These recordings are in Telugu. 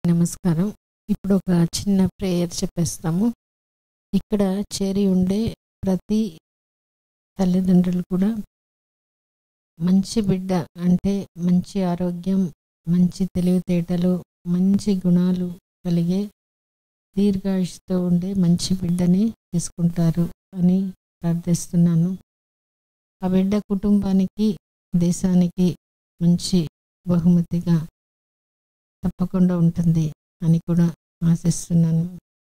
నమస్కారం ఇప్పుడు ఒక చిన్న ప్రేయర్ చెప్పేస్తాము ఇక్కడ చేరి ఉండే ప్రతి తల్లిదండ్రులు కూడా మంచి బిడ్డ అంటే మంచి ఆరోగ్యం మంచి తెలివితేటలు మంచి గుణాలు కలిగే దీర్ఘాయుషుతో ఉండే మంచి బిడ్డని తీసుకుంటారు అని ప్రార్థిస్తున్నాను ఆ బిడ్డ కుటుంబానికి దేశానికి మంచి బహుమతిగా తప్పకుండా ఉంటుంది అని కూడా ఆశిస్తున్నాను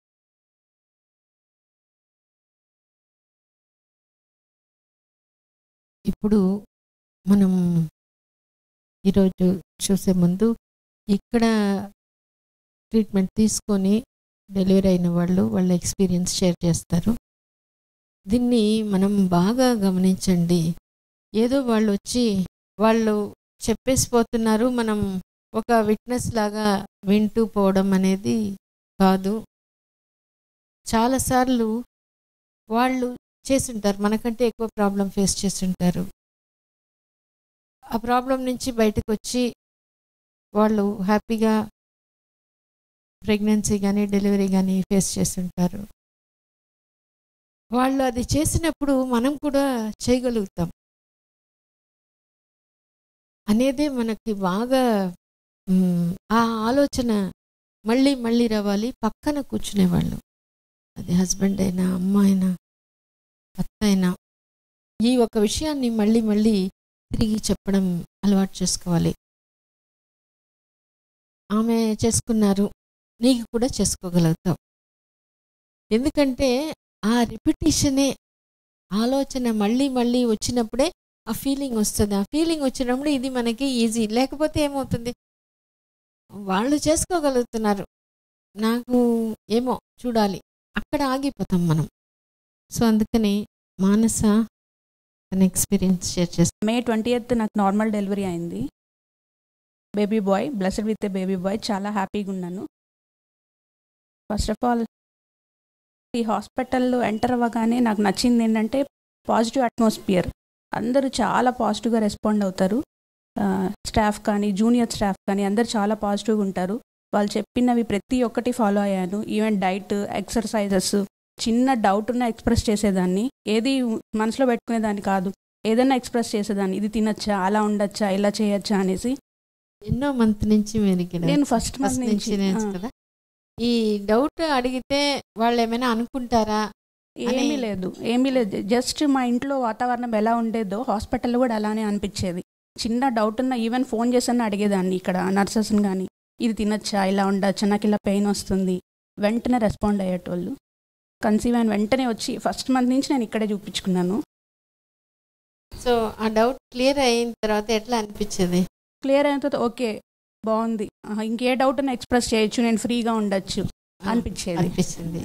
ఇప్పుడు మనం ఈరోజు చూసే ముందు ఇక్కడ ట్రీట్మెంట్ తీసుకొని డెలివరీ అయిన వాళ్ళు వాళ్ళ ఎక్స్పీరియన్స్ షేర్ చేస్తారు దీన్ని మనం బాగా గమనించండి ఏదో వాళ్ళు వచ్చి వాళ్ళు చెప్పేసిపోతున్నారు మనం ఒక విట్నెస్ లాగా వింటూ పోవడం అనేది కాదు చాలాసార్లు వాళ్ళు చేస్తుంటారు మనకంటే ఎక్కువ ప్రాబ్లం ఫేస్ చేస్తుంటారు ఆ ప్రాబ్లం నుంచి బయటకు వచ్చి వాళ్ళు హ్యాపీగా ప్రెగ్నెన్సీ కానీ డెలివరీ కానీ ఫేస్ చేస్తుంటారు వాళ్ళు అది చేసినప్పుడు మనం కూడా చేయగలుగుతాం అనేదే మనకి బాగా మ్, ఆ ఆలోచన మళ్ళీ మళ్ళీ రావాలి పక్కన కూర్చునేవాళ్ళు అది హస్బెండ్ అయినా అమ్మ అయినా అత్త అయినా ఈ ఒక విషయాన్ని మళ్ళీ మళ్ళీ తిరిగి చెప్పడం అలవాటు చేసుకోవాలి ఆమె చేసుకున్నారు నీకు కూడా చేసుకోగలుగుతావు ఎందుకంటే ఆ రిపిటేషనే ఆలోచన మళ్ళీ మళ్ళీ వచ్చినప్పుడే ఆ ఫీలింగ్ వస్తుంది ఆ ఫీలింగ్ వచ్చినప్పుడు ఇది మనకి ఈజీ లేకపోతే ఏమవుతుంది వాళ్ళు చేసుకోగలుగుతున్నారు నాకు ఏమో చూడాలి అక్కడ ఆగిపోతాం మనం సో అందుకని మానస తన ఎక్స్పీరియన్స్ షేర్ చేస్తాం మే ట్వంటీ ఎయిత్ నాకు నార్మల్ డెలివరీ అయింది baby boy blessed with baby boy చాలా హ్యాపీగా ఉన్నాను ఫస్ట్ ఆఫ్ ఆల్ ఈ హాస్పిటల్లో ఎంటర్ అవ్వగానే నాకు నచ్చింది ఏంటంటే పాజిటివ్ అట్మాస్ఫియర్ అందరూ చాలా పాజిటివ్గా రెస్పాండ్ అవుతారు స్టాఫ్ కానీ జూనియర్ స్టాఫ్ కానీ అందరు చాలా పాజిటివ్గా ఉంటారు వాళ్ళు చెప్పినవి ప్రతి ఒక్కటి ఫాలో అయ్యాను ఈవెన్ డైట్ ఎక్సర్సైజెస్ చిన్న డౌట్ ఉన్నా ఎక్స్ప్రెస్ చేసేదాన్ని ఏది మనసులో పెట్టుకునేదాన్ని కాదు ఏదైనా ఎక్స్ప్రెస్ చేసేదాన్ని ఇది తినచ్చా అలా ఉండొచ్చా ఇలా చేయొచ్చా అనేసి ఎన్నో మంత్ నుంచి మీరు ఇక్కడ నేను ఫస్ట్ ఫస్ట్ మంత్ నుంచి నుంచి నేను ఆ, కదా ఈ డౌట్ అడిగితే వాళ్ళు ఏమైనా అనుకుంటారా ఏమీ అని- లేదు ఏమీ లేదు జస్ట్ మా ఇంట్లో వాతావరణం ఎలా ఉండేదో హాస్పిటల్లో కూడా అలానే అనిపించేది చిన్న డౌట్ ఉన్న ఈవెన్ ఫోన్ చేసన్నా అడిగేదాన్ని ఇక్కడ నర్సెస్ని కానీ ఇది తినచ్చా ఇలా ఉండొచ్చా నాకు ఇలా పెయిన్ వస్తుంది వెంటనే రెస్పాండ్ అయ్యేటోళ్ళు కన్సీవ్ అయిన వెంటనే వచ్చి ఫస్ట్ మంత్ నుంచి నేను ఇక్కడే చూపించుకున్నాను సో ఆ డౌట్ క్లియర్ అయిన తర్వాత ఎట్లా అనిపించేది క్లియర్ అయిన తర్వాత ఓకే బాగుంది ఆహా, ఇంకే డౌట్ అయినా ఎక్స్ప్రెస్ చేయొచ్చు నేను ఫ్రీగా ఉండొచ్చు అనిపించేది అనిపించింది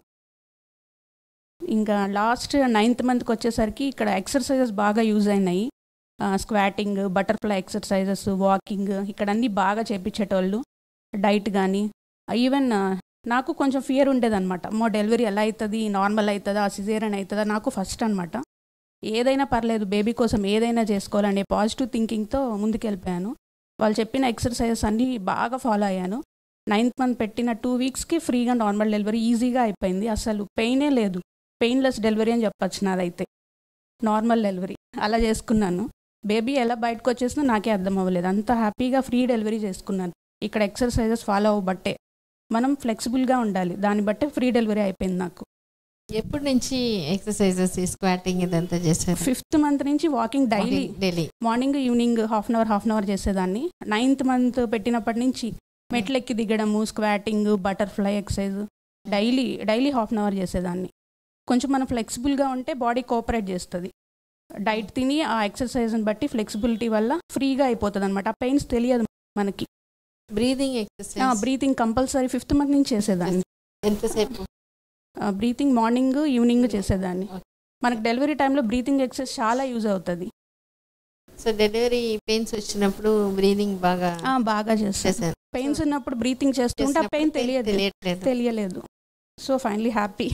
ఇంకా లాస్ట్ నైన్త్ మంత్కి వచ్చేసరికి ఇక్కడ ఎక్సర్సైజెస్ బాగా యూజ్ అయినాయి స్క్వాటింగ్ బటర్ఫ్లై ఎక్సర్సైజెస్ వాకింగ్ ఇక్కడ అన్నీ బాగా చేపించేటోళ్ళు డైట్ కానీ ఈవెన్ నాకు కొంచెం ఫియర్ ఉండేదన్నమాట అమ్మో డెలివరీ ఎలా అవుతుంది నార్మల్ అవుతుందా సిజేరియన్ అవుతుందా నాకు ఫస్ట్ అనమాట ఏదైనా పర్లేదు బేబీ కోసం ఏదైనా చేసుకోవాలనే పాజిటివ్ థింకింగ్తో ముందుకెళ్ళిపోయాను వాళ్ళు చెప్పిన ఎక్సర్సైజెస్ అన్నీ బాగా ఫాలో అయ్యాను నైన్త్ మంత్ పెట్టిన టూ వీక్స్కి ఫ్రీగా నార్మల్ డెలివరీ ఈజీగా అయిపోయింది అసలు పెయినే లేదు పెయిన్లెస్ డెలివరీ అని చెప్పొచ్చు నాదైతే నార్మల్ డెలివరీ అలా చేసుకున్నాను బేబీ ఎలా బయటకు వచ్చేసినా నాకే అర్థం అవ్వలేదు అంత హ్యాపీగా ఫ్రీ డెలివరీ చేసుకున్నాను ఇక్కడ ఎక్సర్సైజెస్ ఫాలో అవ్వబట్టే మనం ఫ్లెక్సిబుల్గా ఉండాలి దాన్ని బట్టే ఫ్రీ డెలివరీ అయిపోయింది నాకు ఎప్పటి నుంచి ఎక్సర్సైజెస్ స్క్వాటింగ్ ఇదంతా చేశారు ఫిఫ్త్ మంత్ నుంచి walking daily daily morning evening half an hour half an hour చేసేదాన్ని నైన్త్ మంత్ పెట్టినప్పటి నుంచి మెట్లెక్కి దిగడము squatting butterfly exercise daily daily half an hour చేసేదాన్ని కొంచెం మనం ఫ్లెక్సిబుల్గా ఉంటే బాడీ కోఆపరేట్ చేస్తుంది డైట్ తిని ఆ ఎక్సర్సైజ్ని బట్టి ఫ్లెక్సిబిలిటీ వల్ల ఫ్రీగా అయిపోతుంది అనమాట ఆ పెయిన్స్ తెలియదు మనకి breathing exercise breathing compulsory fifth month నుంచి చేసేదాన్ని ఎంతసేపు బ్రీతింగ్ మార్నింగ్ ఈవినింగ్ చేసేదాన్ని మనకి డెలివరీ టైంలో బ్రీతింగ్ ఎక్సర్సైజ్ చాలా యూజ్ అవుతుంది సో డెలివరీ పెయిన్స్ వచ్చినప్పుడు బ్రీదింగ్ బాగా ఆ, బాగా చేస్తాను చేశారు పెయిన్స్ ఉన్నప్పుడు బ్రీతింగ్ చేస్తుంటే ఆ పెయిన్ చేసినప్పుడు తెలియదు తెలియట్లేదు తెలియలేదు సో ఫైనలీ హ్యాపీ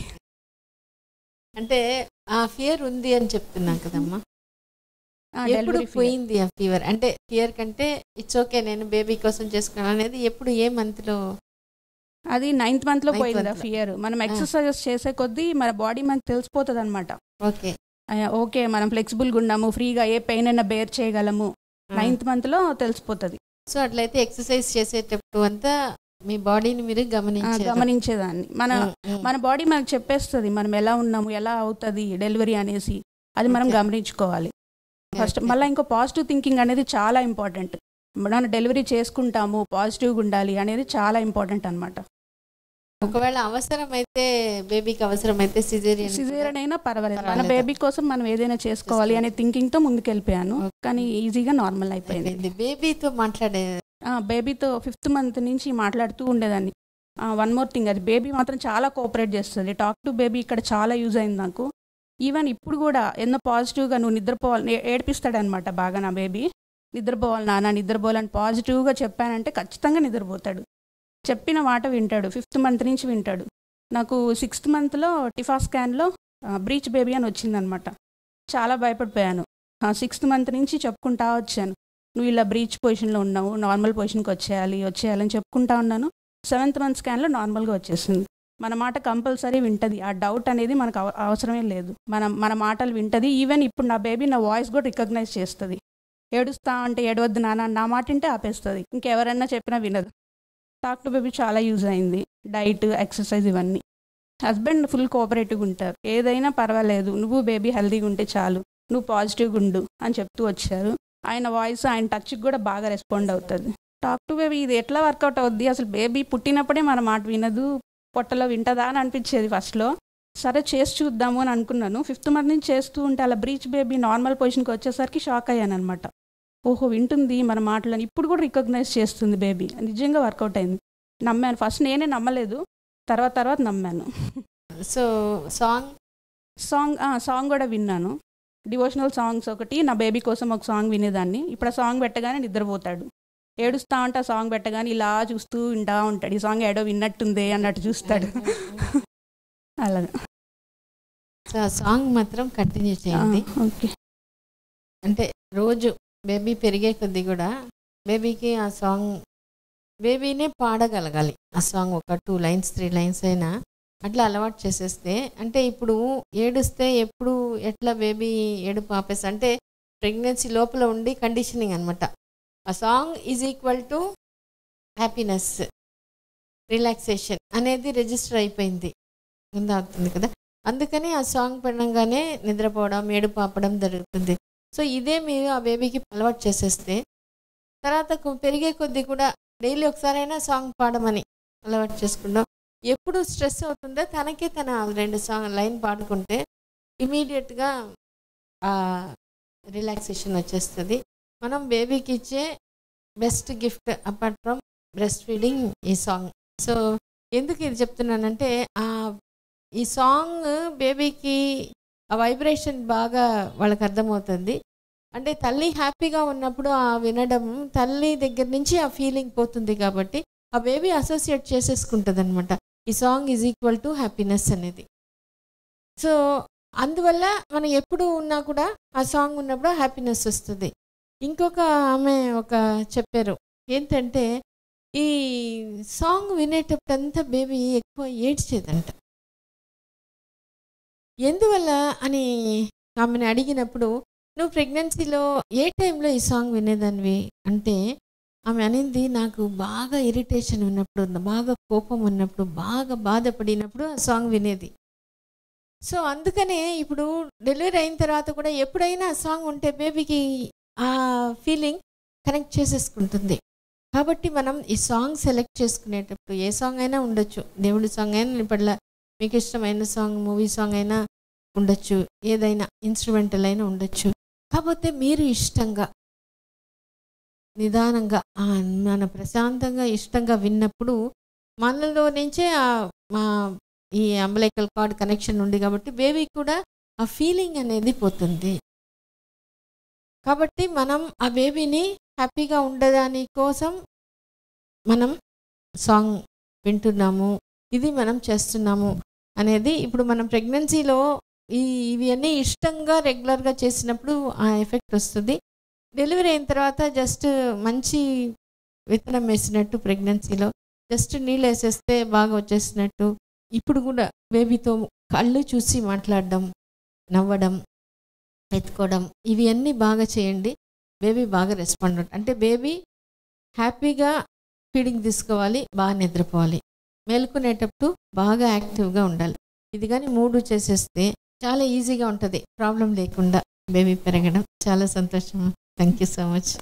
అంటే ఆ ఫియర్ ఉంది అని చెప్తున్నాం కదమ్మా ఎప్పుడు పోయింది ఆ ఫీవర్ అంటే ఫియర్ కంటే ఇట్స్ ఓకే నేను బేబీ కోసం చేసుకున్నాను అనేది ఎప్పుడు ఏ మంత్ లో అది నైన్త్ మంత్ లో Ninth పోయింది month లో. ఫియర్ మనం ఎక్సర్సైజెస్ చేసే కొద్దీ మన బాడీ మనకు తెలిసిపోతుంది అనమాట ఓకే ఓకే మనం ఫ్లెక్సిబుల్గా ఉన్నాము ఫ్రీగా ఏ పెయిన్ అయినా బేర్ చేయగలము నైన్త్ మంత్ లో తెలిసిపోతుంది సో అట్లయితే ఎక్సర్సైజ్ చేసేటప్పుడు అంతా మీ బాడీని మీరు ఆ, గమనించారు గమనించేదాన్ని మన ఉమ్, ఉమ్. మన బాడీ మనకు చెప్పేస్తుంది మనం ఎలా ఉన్నాము ఎలా అవుతుంది డెలివరీ అనేసి అది మనం Okay. గమనించుకోవాలి ఫస్ట్ Okay. మళ్ళీ ఇంకో పాజిటివ్ థింకింగ్ అనేది చాలా ఇంపార్టెంట్ మనం డెలివరీ చేసుకుంటాము పాజిటివ్గా ఉండాలి అనేది చాలా ఇంపార్టెంట్ అనమాట ఒకవేళ అవసరమైతే బేబీకి అవసరమైతే సిజేరియన్ సిజేరియన్ అయినా పర్వాలేదు మన పర్వాలేదు. బేబీ కోసం మనం ఏదైనా చేసుకోవాలి అనే థింకింగ్ తో ముందుకు వెళ్ళిపోయాను Okay. కానీ ఈజీగా నార్మల్ అయిపోయింది బేబీతో మాట్లాడే బేబీతో ఫిఫ్త్ మంత్ నుంచి మాట్లాడుతూ ఉండేదాన్ని వన్ మోర్ థింగ్ అది బేబీ మాత్రం చాలా కోఆపరేట్ చేస్తుంది టాక్ టు బేబీ ఇక్కడ చాలా యూజ్ అయింది నాకు ఈవెన్ ఇప్పుడు కూడా ఎన్నో పాజిటివ్గా నువ్వు నిద్రపోవాలి ఏ- ఏడిపిస్తాడనమాట బాగా నా బేబీ నిద్రపోవాలి నాన్న నిద్రపోవాలని పాజిటివ్గా చెప్పానంటే ఖచ్చితంగా నిద్రపోతాడు చెప్పిన మాట వింటాడు ఫిఫ్త్ మంత్ నుంచి వింటాడు నాకు సిక్స్త్ మంత్లో టిఫా స్కాన్లో బ్రీచ్ బేబీ అని వచ్చిందనమాట చాలా భయపడిపోయాను సిక్స్త్ మంత్ నుంచి చెప్పుకుంటా వచ్చాను నువ్వు ఇలా బ్రీచ్ పొజిషన్లో ఉన్నావు నార్మల్ పొజిషన్కి వచ్చేయాలి వచ్చేయాలని చెప్పుకుంటా ఉన్నాను సెవెంత్ మంత్ స్కాన్లో నార్మల్గా వచ్చేసింది మన మాట కంపల్సరీ వింటది ఆ డౌట్ అనేది మనకు అవ- అవసరమే లేదు మన మన మాటలు వింటది ఈవెన్ ఇప్పుడు నా బేబీ నా వాయిస్ కూడా రికగ్నైజ్ చేస్తుంది ఏడుస్తా అంటే ఏడవద్దు నాన్న నా మాట వింటే ఆపేస్తుంది ఇంకెవరన్నా చెప్పినా వినదు టాక్ టు బేబీ చాలా యూజ్ అయింది డైట్ ఎక్సర్సైజ్ ఇవన్నీ హస్బెండ్ ఫుల్ కోఆపరేటివ్గా ఉంటారు ఏదైనా పర్వాలేదు నువ్వు బేబీ హెల్తీగా ఉంటే చాలు నువ్వు పాజిటివ్గా ఉండు అని చెప్తూ వచ్చారు ఆయన వాయిస్ ఆయన టచ్కి కూడా బాగా రెస్పాండ్ అవుతుంది టాక్ టు బేబీ ఇది ఎట్లా వర్కౌట్ అవుద్ది అసలు బేబీ పుట్టినప్పుడే మన మాట వినదు పొట్టలో వింటదా అని అనిపించేది ఫస్ట్లో సరే చేసి చూద్దాము అని అనుకున్నాను ఫిఫ్త్ మంత్ నుంచి చేస్తూ ఉంటే అలా బ్రీచ్ బేబీ నార్మల్ పొజిషన్కి వచ్చేసరికి షాక్ అయ్యాను అనమాట ఓహో వింటుంది మన మాటలను ఇప్పుడు కూడా రికగ్నైజ్ చేస్తుంది బేబీ నిజంగా వర్కౌట్ అయింది నమ్మాను ఫస్ట్ నేనే నమ్మలేదు తర్వాత తర్వాత నమ్మాను సో సాంగ్ సాంగ్ ఆ, సాంగ్ కూడా విన్నాను డివోషనల్ సాంగ్స్ ఒకటి నా బేబీ కోసం ఒక సాంగ్ వినేదాన్ని ఇప్పుడు ఆ సాంగ్ పెట్టగానే నిద్రపోతాడు ఏడుస్తా ఉంటే ఆ సాంగ్ పెట్టగానే ఇలా చూస్తూ వింటా ఉంటాడు ఈ సాంగ్ ఏడో విన్నట్టుందే అన్నట్టు చూస్తాడు అలాగా సో ఆ సాంగ్ మాత్రం కంటిన్యూ చేయండి ఓకే అంటే రోజు బేబీ పెరిగే కొద్దీ కూడా బేబీకి ఆ సాంగ్ బేబీనే పాడగలగాలి ఆ సాంగ్ ఒక టూ లైన్స్ త్రీ లైన్స్ అయినా అట్లా అలవాటు చేసేస్తే అంటే ఇప్పుడు ఏడుస్తే ఎప్పుడు ఎట్లా బేబీ ఏడుపు ఆపేసి అంటే ప్రెగ్నెన్సీ లోపల ఉండి కండిషనింగ్ అనమాట ఆ song is equal to happiness relaxation అనేది రిజిస్టర్ అయిపోయింది కింద అవుతుంది కదా అందుకని ఆ సాంగ్ పడంగానే నిద్రపోవడం ఏడుపు ఆపడం జరుగుతుంది సో ఇదే మీరు ఆ బేబీకి అలవాటు చేసేస్తే తర్వాత కొ- పెరిగే కొద్దీ కూడా డైలీ ఒకసారైనా సాంగ్ పాడమని అలవాటు చేసుకుందాం ఎప్పుడు స్ట్రెస్ అవుతుందో తనకే తన రెండు సాంగ్ లైన్ పాడుకుంటే ఇమీడియట్గా ఆ రిలాక్సేషన్ వచ్చేస్తుంది మనం బేబీకి ఇచ్చే best gift apart from breast feeding ఈ సాంగ్ సో ఎందుకు ఇది చెప్తున్నానంటే ఆ ఈ సాంగ్ బేబీకి ఆ వైబ్రేషన్ బాగా వాళ్ళకి అర్థమవుతుంది అంటే తల్లి హ్యాపీగా ఉన్నప్పుడు ఆ వినడం తల్లి దగ్గర నుంచి ఆ ఫీలింగ్ పోతుంది కాబట్టి ఆ బేబీ అసోసియేట్ చేసేసుకుంటుంది అనమాట ఈ song is equal to happiness అనేది సో అందువల్ల మనం ఎప్పుడు ఉన్నా కూడా ఆ సాంగ్ ఉన్నప్పుడు హ్యాపీనెస్ వస్తుంది ఇంకొక ఆమె ఒక చెప్పారు ఏంటంటే ఈ సాంగ్ వినేటప్పుడంతా బేబీ ఎక్కువ ఏడ్చేదంట ఎందువల్ల అని ఆమెను అడిగినప్పుడు నువ్వు ప్రెగ్నెన్సీలో ఏ టైంలో ఈ సాంగ్ వినేదానివి అంటే ఆమె అనింది నాకు బాగా ఇరిటేషన్ ఉన్నప్పుడు బాగా కోపం ఉన్నప్పుడు బాగా బాధపడినప్పుడు ఆ సాంగ్ వినేది సో అందుకనే ఇప్పుడు డెలివరీ అయిన తర్వాత కూడా ఎప్పుడైనా ఆ సాంగ్ ఉంటే బేబీకి ఆ ఫీలింగ్ కనెక్ట్ చేసేసుకుంటుంది కాబట్టి మనం ఈ సాంగ్ సెలెక్ట్ చేసుకునేటప్పుడు ఏ సాంగ్ అయినా ఉండొచ్చు దేవుడి సాంగ్ అయినా ఇప్పట్లా మీకు ఇష్టమైన సాంగ్ మూవీ సాంగ్ అయినా ఉండొచ్చు ఏదైనా ఇన్స్ట్రుమెంటల్ అయినా ఉండొచ్చు కాకపోతే మీరు ఇష్టంగా నిదానంగా ఆ మన ప్రశాంతంగా ఇష్టంగా విన్నప్పుడు మనలో నుంచే ఆ మా ఈ అంబలైకల్ కార్డ్ కనెక్షన్ ఉంది కాబట్టి బేబీ కూడా ఆ ఫీలింగ్ అనేది పోతుంది కాబట్టి మనం ఆ బేబీని హ్యాపీగా ఉండదాని కోసం మనం సాంగ్ వింటున్నాము ఇది మనం చేస్తున్నాము అనేది ఇప్పుడు మనం ప్రెగ్నెన్సీలో ఈ ఇవన్నీ ఇష్టంగా రెగ్యులర్గా చేసినప్పుడు ఆ ఎఫెక్ట్ వస్తుంది డెలివరీ అయిన తర్వాత జస్ట్ మంచి విత్తనం వేసినట్టు ప్రెగ్నెన్సీలో జస్ట్ నీళ్ళు వేసేస్తే బాగా వచ్చేసినట్టు ఇప్పుడు కూడా బేబీతో కళ్ళు చూసి మాట్లాడడం నవ్వడం ఎత్తుకోవడం ఇవి అన్నీ బాగా చేయండి బేబీ బాగా రెస్పాండ్ అవుతుంది అంటే బేబీ హ్యాపీగా ఫీడింగ్ తీసుకోవాలి బాగా నిద్రపోవాలి మేలుకునేటప్పుడు బాగా యాక్టివ్గా ఉండాలి ఇది కానీ మూడు చేసేస్తే చాలా ఈజీగా ఉంటుంది ప్రాబ్లం లేకుండా బేబీ పెరగడం చాలా సంతోషం థ్యాంక్ యూ సో మచ్